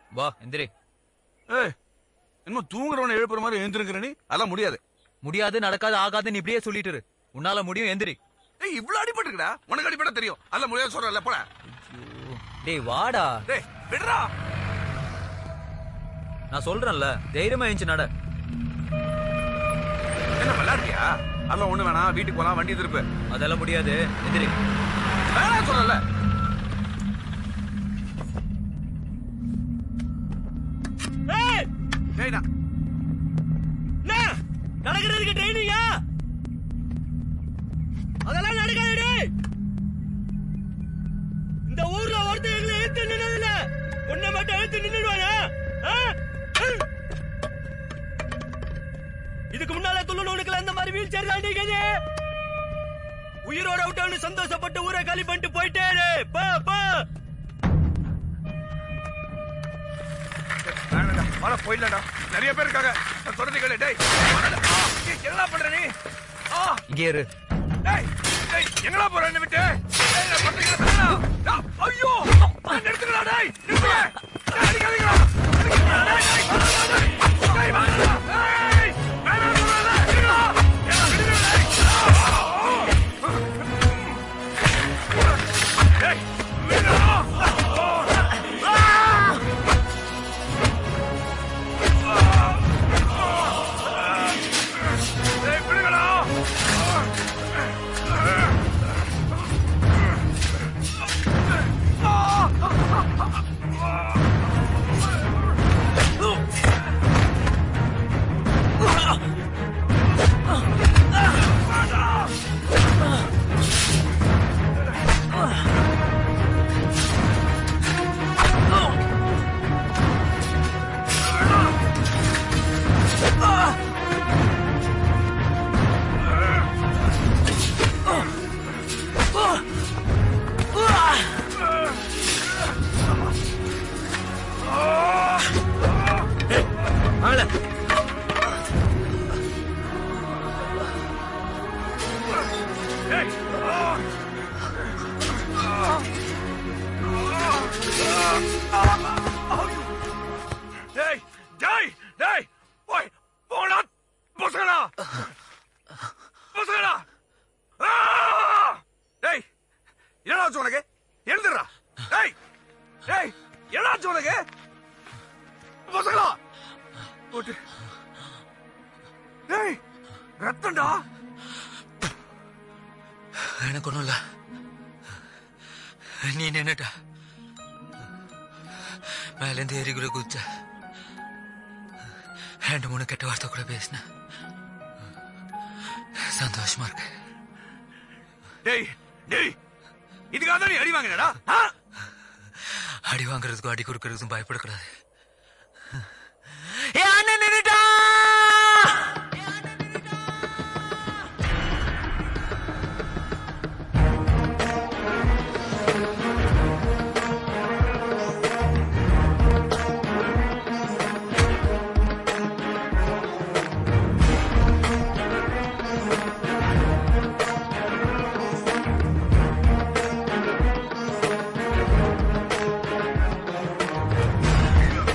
வா எந்திரி ஏய் இன்னும் தூங்குறவனை எழுப்புற மாதிரி எழுந்திருக்கிற நீ அதெல்லாம் முடியாது முடியாது நடக்காது ஆகாதுன்னு இப்படியே சொல்லிட்டு இரு. உன்னால முடியும் எந்திரி ஏய் இவ்வளவு அடிபட்டுருக்கடா உனக்கு அடிபட தெரியும் அதெல்லாம் முடியாது சொல்றல போட டேய் வாடா டேய் விடுறா நான் சொல்றேன்ல தைரியமா எழுந்து நட என்ன விளையாடுறியா அதெல்லாம் ஒண்ணு வேணாம் வீட்டுக்கு போலாம் வண்டி திருப்பு அதெல்லாம் முடியாது எந்திரி வேணாம் சொல்லல டேய் நான் நடக்கிறதுக்கு ட்ரைனிங்கா அதெல்லாம் நடக்காது இந்த ஊர்ல ஒருத்தர் எங்களை எழுத்து நின்னதில்ல உன்னை மட்டும் எழுத்து நின்னுடுவானா ஆ? ஹம். இதுக்கு முன்னால துள்ளுனவனுக்குலாம் இந்த மாதிரி வீல் சேர் தாண்டிக்கது உயிரோட விட்டவனு சந்தோஷப்பட்டு ஊரை காலி பண்ணிட்டு போயிட்டே இரு. போ போ வேணாம்டா வாடா போயிடலாம்டா நிறைய பேர் இருக்காங்க நான் சொல்றது கேளு டேய் வாடா. ஏய், என்னடா பண்ற நீ ஆ இங்கே இரு டேய் டேய் எங்கடா போற என்ன விட்டு டேய் நான் பண்றீங்க தரடா ஐயோ நான் நிறுத்துங்கடா டேய் நிறுத்து டேய், அடிக்காதீங்கடா அடிக்காதீங்கடா. டேய், டேய், டேய், டேய், வாங்கடா. டேய், வேணாம் சொல்றேன்ல. விடுடா. ஏன்னா, விடுடா, டேய். டேய், விடுடா. டேய், விடுங்கடா. ஆள டேய். டேய், டேய், டேய், போய், போடா, பசங்களா. பசங்களா. ஆ! டேய், என்னடா ஆச்சு உனக்கு? எழுந்துடுறா. டேய், டேய், என்னடா ஆச்சு உனக்கு? பசங்களா. போட்டு. டேய், ரத்தம்டா எனக்கு ஒண்ணும் இல்ல நீ நின்னுட்ட மேலேருந்து ஏரிக்குள்ள குதிச்ச ரெண்டு மூணு கெட்ட வார்த்தை கூட பேசின சந்தோஷமா இருக்கு டேய் டேய் இதுக்காக தான் நீ அடி வாங்கினடா ஆ? அடி வாங்குறதுக்கும் அடி கொடுக்கறதுக்கும் பயப்படக்கூடாது என் அண்ணன் நின்னுட்டா டேய்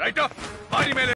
ஆயிட்டோ மாறி மேல